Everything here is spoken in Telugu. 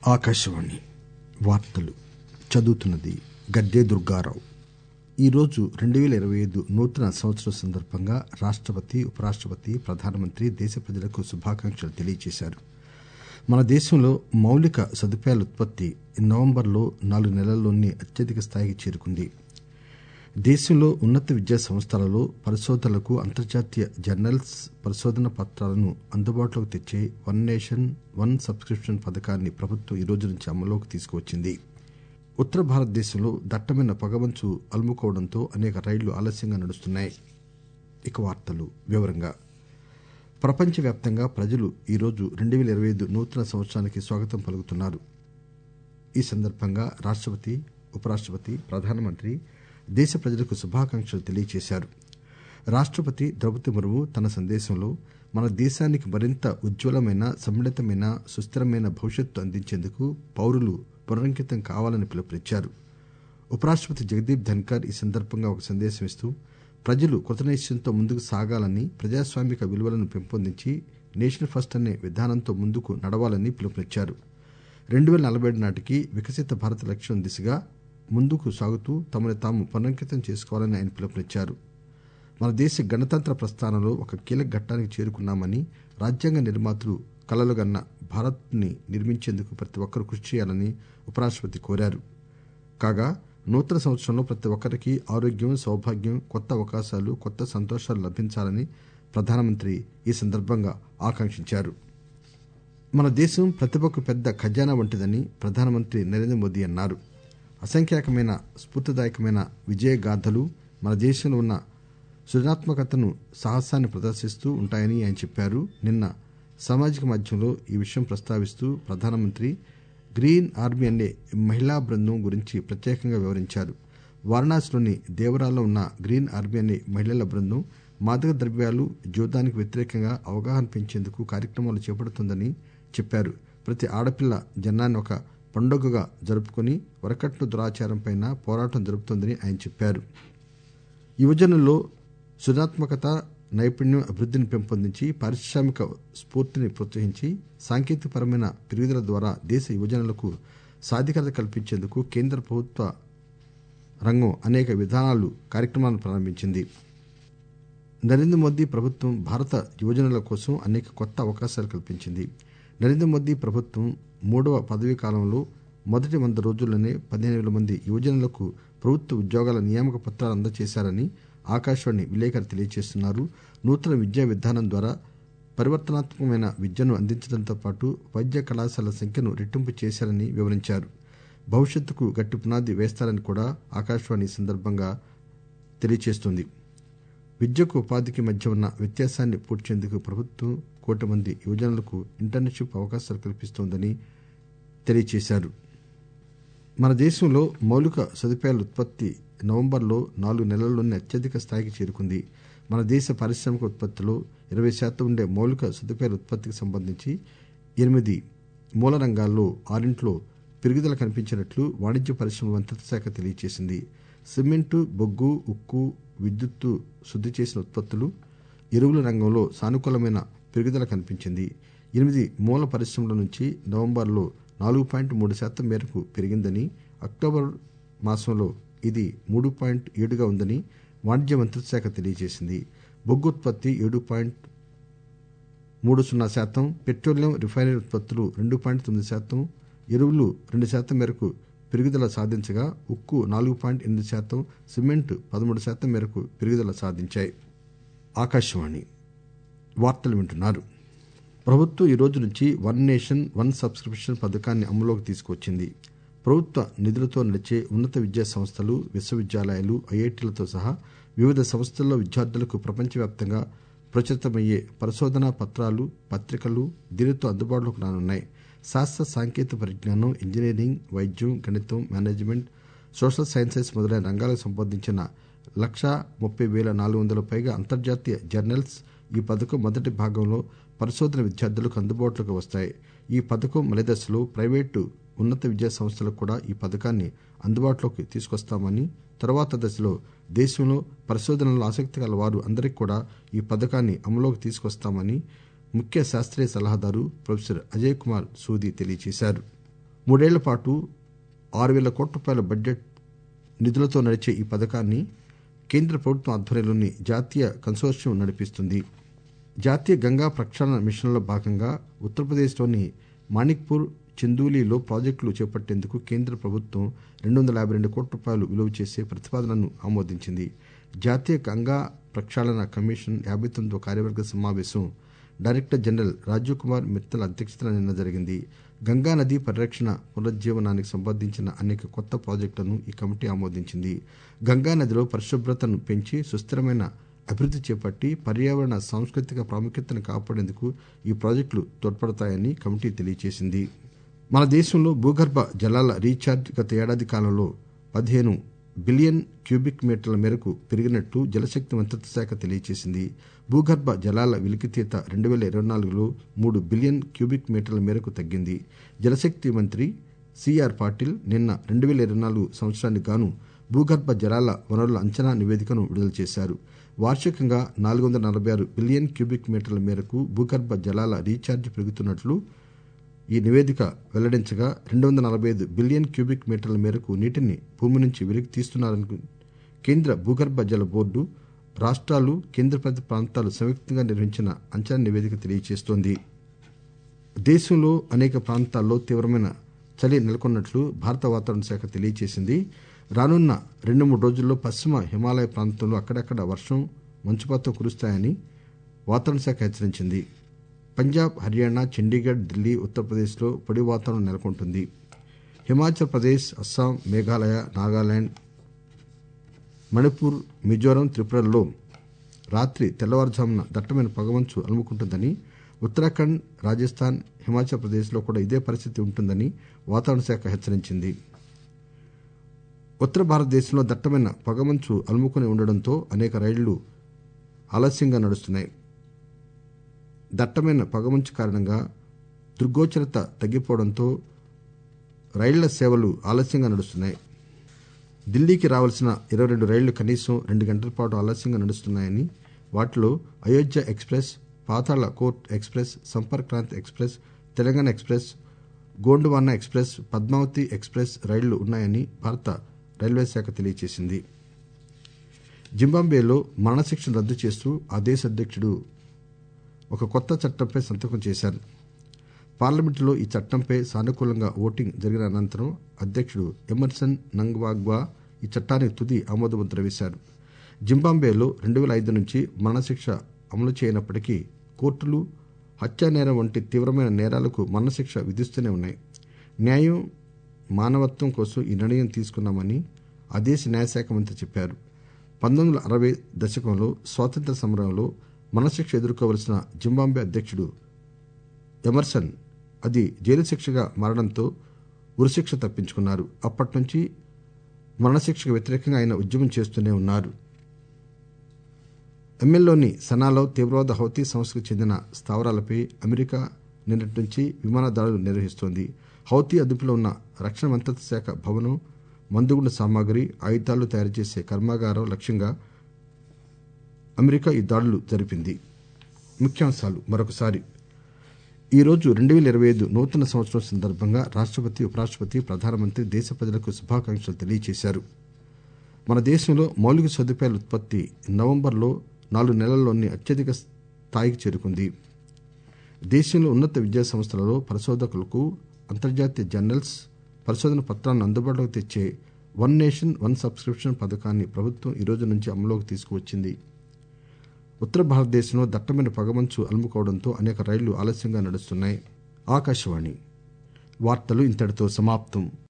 ఆకాశవాణి వార్తలు చదువుతున్నది గడ్డే దుర్గారావు ఈరోజు రెండు పేల ఇరవై ఐదు నూతన సంవత్సరం సందర్భంగా రాష్టపతి ఉపరాష్టపతి ప్రధానమంత్రి దేశ ప్రజలకు శుభాకాంక్షలు తెలియజేశారు మన దేశంలో మౌలిక సదుపాయాల ఉత్పత్తి నవంబర్లో నాలుగు నెలల్లోనే అత్యధిక స్థాయికి చేరుకుంది దేశంలో ఉన్నత విద్యా సంస్థలలో పరిశోధనలకు అంతర్జాతీయ జర్నల్స్ పరిశోధన పత్రాలను అందుబాటులోకి తెచ్చే వన్ నేషన్ వన్ సబ్స్క్రిప్షన్ పథకాన్ని ప్రభుత్వం ఈ రోజు నుంచి అమల్లోకి తీసుకువచ్చింది ఉత్తర భారతదేశంలో దట్టమైన పొగమంచు అలుముకోవడంతో అనేక రైళ్లు ఆలస్యంగా నడుస్తున్నాయి ఇక వార్తలు వివరంగా ప్రపంచవ్యాప్తంగా ప్రజలు ఈరోజు రెండు పేల ఇరవై ఐదు నూతన సంవత్సరానికి స్వాగతం పలుకుతున్నారు ఈ సందర్భంగా రాష్టపతి ఉపరాష్టపతి ప్రధానమంత్రి దేశ ప్రజలకు శుభాకాంక్షలు తెలియజేశారు రాష్టపతి ద్రౌపది ముర్ము తన సందేశంలో మన దేశానికి మరింత ఉజ్వలమైన సమ్మిళితమైన సుస్థిరమైన భవిష్యత్తు అందించేందుకు పౌరులు పునరంకితం కావాలని పిలుపునిచ్చారు ఉపరాష్టపతి జగదీప్ ధన్కర్ ఈ సందర్భంగా ఒక సందేశం ఇస్తూ ప్రజలు కృతనిశ్చయంతో ముందుకు సాగాలని ప్రజాస్వామిక విలువలను పెంపొందించి నేషన్ ఫస్ట్ అనే విధానంతో ముందుకు నడవాలని పిలుపునిచ్చారు రెండు పేల నలభై ఏడు నాటికి వికసిత భారత లక్ష్యం దిశగా ముందుకు సాగుతూ తమను తాము పునరంకితం చేసుకోవాలని ఆయన పిలుపునిచ్చారు మన దేశ గణతంత్ర ప్రస్థానంలో ఒక కీలక ఘట్టానికి చేరుకున్నామని రాజ్యాంగ నిర్మాతలు కలలుగన్న భారత్ ని నిర్మించేందుకు ప్రతి ఒక్కరూ కృషి చేయాలని ఉపరాష్టపతి కోరారు కాగా నూతన సంవత్సరంలో ప్రతి ఒక్కరికి ఆరోగ్యం సౌభాగ్యం కొత్త అవకాశాలు కొత్త సంతోషాలు లభించాలని ప్రధానమంత్రి ఈ సందర్భంగా ఆకాంక్షించారు మన దేశం ప్రతిభకు పెద్ద ఖజానా వంటిదని ప్రధానమంత్రి నరేంద్ర మోదీ అన్నారు అసంఖ్యాకమైన స్ఫూర్తిదాయకమైన విజయగాథలు మన దేశంలో ఉన్న సృజనాత్మకతను సాహసాన్ని ప్రదర్శిస్తూ ఉంటాయని ఆయన చెప్పారు నిన్న సామాజిక మాధ్యమంలో ఈ విషయం ప్రస్తావిస్తూ ప్రధానమంత్రి గ్రీన్ ఆర్మీ అనే మహిళా బృందం గురించి ప్రత్యేకంగా వివరించారు వారణాసిలోని దేవరాలో ఉన్న గ్రీన్ ఆర్మీ అనే మహిళల బృందం మాదక ద్రవ్యాలు జూదానికి వ్యతిరేకంగా అవగాహన పెంచేందుకు కార్యక్రమాలు చేపడుతుందని చెప్పారు ప్రతి ఆడపిల్ల జన్నాన్ని ఒక పండుగగా జరుపుకుని వరకట్న దురాచారంపై పోరాటం జరుపుతోందని ఆయన చెప్పారు యువజనుల్లో సృజనాత్మకత నైపుణ్యం అభివృద్ధిని పెంపొందించి పారిశ్రామిక స్ఫూర్తిని ప్రోత్సహించి సాంకేతికపరమైన పెరుగుదల ద్వారా దేశ యువజనులకు సాధికారత కల్పించేందుకు కేంద్ర ప్రభుత్వ రంగం అనేక విధానాలు కార్యక్రమాలను ప్రారంభించింది నరేంద్ర మోదీ ప్రభుత్వం భారత యువజనుల కోసం అనేక కొత్త అవకాశాలు కల్పించింది నరేంద్ర మోదీ ప్రభుత్వం మూడవ పదవీ కాలంలో మొదటి వంద రోజుల్లోనే పదిహేను వేల మంది యువజనులకు ప్రభుత్వ ఉద్యోగాల నియామక పత్రాలు అందజేశారని ఆకాశవాణి విలేకరి తెలియజేస్తున్నారు నూతన విద్యా విధానం ద్వారా పరివర్తనాత్మకమైన విద్యను అందించడంతో పాటు వైద్య కళాశాలల సంఖ్యను రెట్టింపు చేశారని వివరించారు భవిష్యత్తుకు గట్టి పునాది వేస్తారని కూడా ఆకాశవాణి ఈ సందర్భంగా తెలియజేస్తోంది విద్యకు ఉపాధికి మధ్య ఉన్న వ్యత్యాసాన్ని పూడ్చేందుకు ప్రభుత్వం కోటి మంది యువజనులకు ఇంటర్న్షిప్ అవకాశాలు కల్పిస్తోందని తెలియజేశారు మన దేశంలో మౌలిక సదుపాయాల ఉత్పత్తి నవంబర్లో నాలుగు నెలల్లోనే అత్యధిక స్థాయికి చేరుకుంది మన దేశ పారిశ్రామిక ఉత్పత్తిలో ఇరవై శాతం ఉండే మౌలిక సదుపాయాల ఉత్పత్తికి సంబంధించి ఎనిమిది మూల రంగాల్లో ఆరింట్లో పెరుగుదల కనిపించినట్లు వాణిజ్య పరిశ్రమల మంత్రిత్వ శాఖ తెలియజేసింది సిమెంటు బొగ్గు ఉక్కు విద్యుత్తు శుద్ది చేసిన ఉత్పత్తులు ఎరువుల రంగంలో సానుకూలమైన పెరుగుదల కనిపించింది ఎనిమిది మూల పరిశ్రమల నుంచి నవంబర్లో నాలుగు పాయింట్ మూడు శాతం మేరకు పెరిగిందని అక్టోబర్ మాసంలో ఇది మూడు పాయింట్ ఏడుగా ఉందని వాణిజ్య మంత్రిత్వ శాఖ తెలియజేసింది బొగ్గు ఉత్పత్తి ఏడు పాయింట్ మూడు సున్నా శాతం పెట్రోలియం రిఫైనరీ ఉత్పత్తులు రెండు పాయింట్ తొమ్మిది శాతం ఎరువులు రెండు శాతం మేరకు పెరుగుదల సాధించగా ఉక్కు నాలుగు పాయింట్ ఎనిమిది శాతం సిమెంట్ పదమూడు శాతం మేరకు పెరుగుదల సాధించాయి ఆకాశవాణి వార్తలు వింటున్నారు ప్రభుత్వం ఈ రోజు నుంచి వన్ నేషన్ వన్ సబ్స్క్రిప్షన్ పథకాన్ని అమలులోకి తీసుకువచ్చింది ప్రభుత్వ నిధులతో నడిచే ఉన్నత విద్యా సంస్థలు విశ్వవిద్యాలయాలు ఐఐటీలతో సహా వివిధ సంస్థల్లో విద్యార్థులకు ప్రపంచవ్యాప్తంగా ప్రచురితమయ్యే పరిశోధనా పత్రాలు పత్రికలు దీనితో అందుబాటులోకి రానున్నాయి శాస్త్ర సాంకేతిక పరిజ్ఞానం ఇంజనీరింగ్ వైద్యం గణితం మేనేజ్మెంట్ సోషల్ సైన్సెస్ మొదలైన రంగాలకు సంబంధించిన లక్షా ముప్పై వేల నాలుగు వందల పైగా అంతర్జాతీయ జర్నల్స్ ఈ పథకం మొదటి భాగంలో పరిశోధన విద్యార్థులకు అందుబాటులోకి వస్తాయి ఈ పథకం మలిదశలో ప్రైవేటు ఉన్నత విద్యా సంస్థలకు కూడా ఈ పథకాన్ని అందుబాటులోకి తీసుకొస్తామని తర్వాత దశలో దేశంలో పరిశోధనలో ఆసక్తి గల వారు అందరికీ కూడా ఈ పథకాన్ని అమలులోకి తీసుకొస్తామని ముఖ్య శాస్త్రీయ సలహాదారు ప్రొఫెసర్ అజయ్ కుమార్ సూది తెలియజేశారు మూడేళ్ల పాటు ఆరు వేల కోట్ల రూపాయల బడ్జెట్ నిధులతో నడిచే ఈ పథకాన్ని కేంద్ర ప్రభుత్వం ఆధ్వర్యంలోని జాతీయ కన్సోర్షియం నడిపిస్తుంది జాతీయ గంగా ప్రక్షాళన మిషన్లో భాగంగా ఉత్తరప్రదేశ్లోని మాణిక్పూర్ చందూలీలో ప్రాజెక్టులు చేపట్టేందుకు కేంద్ర ప్రభుత్వం రెండు వందల యాభై రెండు కోట్ల రూపాయలు విలువ చేసే ప్రతిపాదనను ఆమోదించింది జాతీయ గంగా ప్రక్షాళన కమిషన్ యాభై తొమ్మిదో కార్యవర్గ సమావేశం డైరెక్టర్ జనరల్ రాజీవ్ కుమార్ మిత్తల్ అధ్యక్షతన నిన్న జరిగింది గంగా నదీ పరిరక్షణ పునరుజ్జీవనానికి సంబంధించిన అనేక కొత్త ప్రాజెక్టులను ఈ కమిటీ ఆమోదించింది గంగా నదిలో పరిశుభ్రతను పెంచి సుస్థిరమైన అభివృద్ది చేపట్టి పర్యావరణ సాంస్కృతిక ప్రాముఖ్యతను కాపాడేందుకు ఈ ప్రాజెక్టులు తోడ్పడతాయని కమిటీ తెలియజేసింది మన దేశంలో భూగర్భ జలాల రీఛార్జ్ గత ఏడాది కాలంలో పదిహేను బిలియన్ క్యూబిక్ మీటర్ల మేరకు పెరిగినట్లు జలశక్తి మంత్రిత్వ శాఖ తెలియజేసింది భూగర్భ జలాల వెలికితీత రెండు వేల ఇరవై నాలుగులో మూడు బిలియన్ క్యూబిక్ మీటర్ల మేరకు తగ్గింది జలశక్తి మంత్రి సిఆర్ పాటిల్ నిన్న రెండు వేల ఇరవై నాలుగు సంవత్సరానికి గాను భూగర్భ జలాల వనరుల అంచనా నివేదికను విడుదల చేశారు వార్షికంగా నాలుగు వందల నలభై ఆరు బిలియన్ క్యూబిక్ మీటర్ల మేరకు భూగర్భ జలాల రీఛార్జ్ పెరుగుతున్నట్లు ఈ నివేదిక వెల్లడించగా రెండు వందల నలభై ఐదు బిలియన్ క్యూబిక్ మీటర్ల మేరకు నీటిని భూమి నుంచి వెలికి తీస్తున్నారని కేంద్ర భూగర్భ జల బోర్డు రాష్ట్రాలు కేంద్రపాలిత ప్రాంతాలు సంయుక్తంగా నిర్వహించిన అంచనా నివేదిక తెలియజేస్తోంది దేశంలో అనేక ప్రాంతాల్లో తీవ్రమైన చలి నెలకొన్నట్లు భారత వాతావరణ శాఖ తెలియజేసింది రానున్న రెండు మూడు రోజుల్లో పశ్చిమ హిమాలయ ప్రాంతంలో అక్కడక్కడ వర్షం మంచుపాతం కురుస్తాయని వాతావరణ శాఖ హెచ్చరించింది పంజాబ్ హర్యానా చండీగఢ్ ఢిల్లీ ఉత్తరప్రదేశ్లో పొడి వాతావరణం నెలకొంటుంది హిమాచల్ ప్రదేశ్ అస్సాం మేఘాలయ నాగాలాండ్ మణిపూర్ మిజోరం త్రిపురల్లో రాత్రి తెల్లవారుజామున దట్టమైన పొగమంచు అలుముకుంటుందని ఉత్తరాఖండ్ రాజస్థాన్ హిమాచల్ ప్రదేశ్లో కూడా ఇదే పరిస్థితి ఉంటుందని వాతావరణ శాఖ హెచ్చరించింది ఉత్తర భారతదేశంలో దట్టమైన పొగమంచు అలుముకుని ఉండడంతో అనేక రైళ్లు ఆలస్యంగా నడుస్తున్నాయి దట్టమైన పొగమంచు కారణంగా దృగ్గోచరత తగ్గిపోవడంతో రైళ్ల సేవలు ఆలస్యంగా నడుస్తున్నాయి ఢిల్లీకి రావాల్సిన ఇరవై రెండు రైళ్లు కనీసం రెండు గంటల పాటు ఆలస్యంగా నడుస్తున్నాయని వాటిలో Ayodhya express Patalkot express Sampark Kranti express Telangana express Gondwana express Padmavati express రైళ్లు ఉన్నాయని భారత రైల్వే శాఖ తెలియజేసింది జింబాబ్వేలో మరణశిక్షను రద్దు చేస్తూ ఆ దేశ అధ్యక్షుడు ఒక కొత్త చట్టంపై సంతకం చేశారు పార్లమెంటులో ఈ చట్టంపై సానుకూలంగా ఓటింగ్ జరిగిన అనంతరం అధ్యక్షుడు ఎమర్సన్ నంగ్వాగ్వా ఈ చట్టానికి తుది ఆమోదముద్ర వేశారు జింబాబ్వేలో రెండు వేల ఐదు నుంచి మరణశిక్ష అమలు చేయనప్పటికీ కోర్టులు హత్యానేరం వంటి తీవ్రమైన నేరాలకు మరణశిక్ష విధిస్తూనే ఉన్నాయి న్యాయం మానవత్వం కోసం ఈ నిర్ణయం తీసుకున్నామని ఆ దేశ న్యాయశాఖ మంత్రి చెప్పారు పంతొమ్మిది వందల అరవై దశకంలో స్వాతంత్ర సమరంలో మరణశిక్ష ఎదుర్కోవలసిన జింబాబ్వే అధ్యక్షుడు ఎమర్సన్ అది జైలు శిక్షగా మారడంతో ఉరిశిక్ష తప్పించుకున్నారు అప్పటి నుంచి మరణశిక్షకు వ్యతిరేకంగా ఆయన ఉద్యమం చేస్తూనే ఉన్నారు ఎమ్మెల్లోని సనాలో తీవ్రవాద హౌతీ సంస్థకు చెందిన స్థావరాలపై అమెరికా నిన్నటి నుంచి విమాన దాడులు నిర్వహిస్తోంది హౌతీ అదుపులో ఉన్న రక్షణ మంత్రిత్వ శాఖ భవనం మందుగుండు సామాగ్రి ఆయుధాలు తయారు చేసే కర్మాగారం లక్ష్యంగా అమెరికా ఈ దాడులు జరిపింది ముఖ్యాంశాలు మరొకసారి ఈ రోజు రెండు వేల ఇరవై ఐదు నూతన సంవత్సరం సందర్భంగా రాష్టపతి ఉపరాష్టపతి ప్రధానమంత్రి దేశ ప్రజలకు శుభాకాంక్షలు తెలియజేశారు మన దేశంలో మౌలిక సదుపాయాల ఉత్పత్తి నవంబర్లో నాలుగు నెలల్లోనే అత్యధిక స్థాయికి చేరుకుంది దేశంలో ఉన్నత విద్యా సంస్థలలో పరిశోధకులకు అంతర్జాతీయ జర్నల్స్ పరిశోధన పత్రాలను అందుబాటులోకి తెచ్చే వన్ నేషన్ వన్ సబ్స్క్రిప్షన్ పథకాన్ని ప్రభుత్వం ఈ రోజు నుంచి అమలులోకి తీసుకువచ్చింది ఉత్తర భారతదేశంలో దట్టమైన పొగమంచు అలుముకోవడంతో అనేక రైళ్లు ఆలస్యంగా నడుస్తున్నాయి ఆకాశవాణి వార్తలు ఇంతటితో సమాప్తం